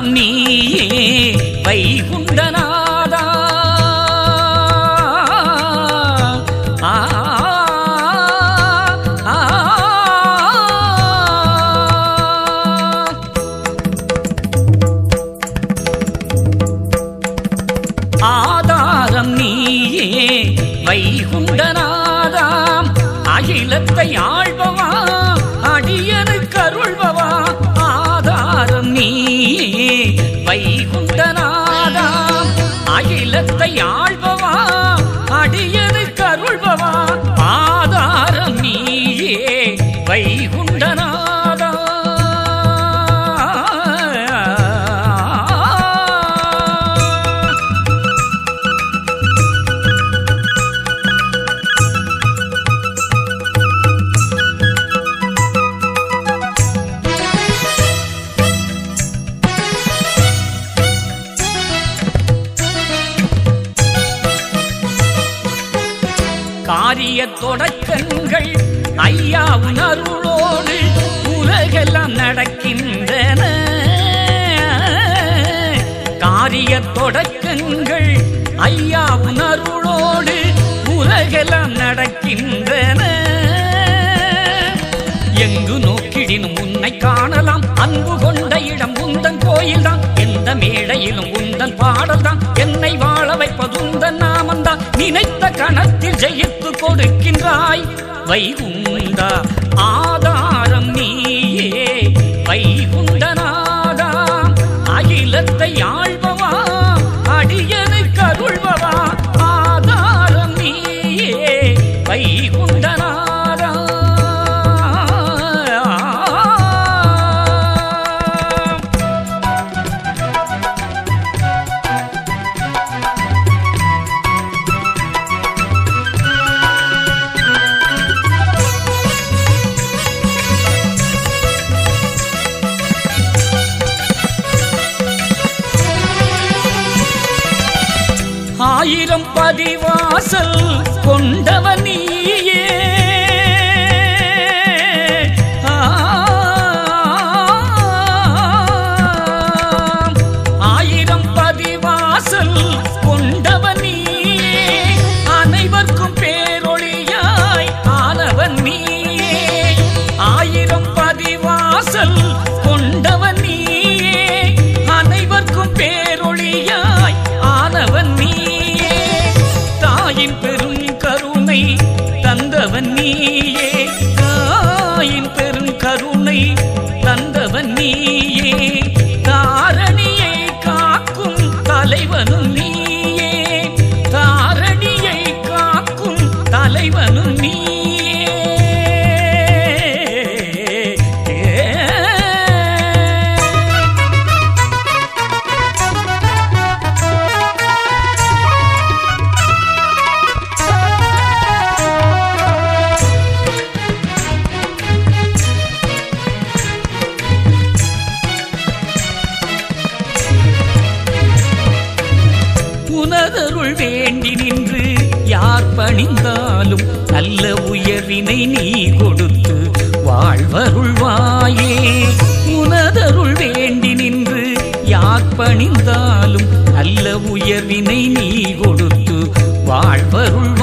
ஆதாரம் நீயே வைகுண்டநாதா ஆ ஆ, ஆ ஆதாரம் நீயே வைகுண்டநாதாம் அகிலத்தை ஆள்பவா அடியனுக்கு அருள்பவா ஆதாரம் நீயே வைகுண்டநாதாம் அகிலத்தை ஆள்பவா அடியனுக்கு அருள்பவா ஆதாரம் நீயே வைகுண்டநாதா காரிய தொடக்கங்கள் ஐயாவின் அருளோடு உலகெல்லாம் நடக்கின்றன காரிய தொடக்கங்கள் ஐயாவின் அருளோடு உலகெல்லாம் நடக்கின்றன எங்கு நோக்கிடினும் உன்னை காணலாம் அன்பு கொண்ட இடம் உந்தன் கோயில்தான் எந்த மேடையிலும் உந்தன் பாடல்தான் என்னை வாழ வைப்பதுந்தன் நாமந்தான் நினைத்த கணத்தில் ஜெயித்து கொடுக்கின்றாய் வைகுண்டா ஆதாரம் நீயே வைகுண்டநாதா அகிலத்தை ஆள்பவா அடியனுக்கு அருள்பவா ஆதாரம் நீயே வைகுண்டநாதா ஆயிரம் பதிவாசல் கொண்டவன் நீயே ஆம். ஆயிரம் பதிவாசல் கொண்டவன் நீயே அனைவர்க்கும் பேரொளியாய் ஆனவன் நீயே ஆயிரம் பதிவாசல் கொண்டவன் நீயே அனைவர்க்கும் பேரொளியாய் ஆனவன் நீயே தாயின் பெரும் கருணை தந்தவன் நீயே தாயின் பெரும் கருணை தந்தவன் நீயே தாரணியை காக்கும் தலைவனும் நீயே தாரணியை காக்கும் தலைவனும் நீயே உனதருள் வேண்டி நின்று யார் பணிந்தாலும் நல்ல உயர்வினை நீ கொடுத்து வாழ்வருள்வாயே உனதருள் வேண்டி நின்று யார் பணிந்தாலும் நல்ல உயர்வினை நீ கொடுத்து வாழ்வருள்வாயே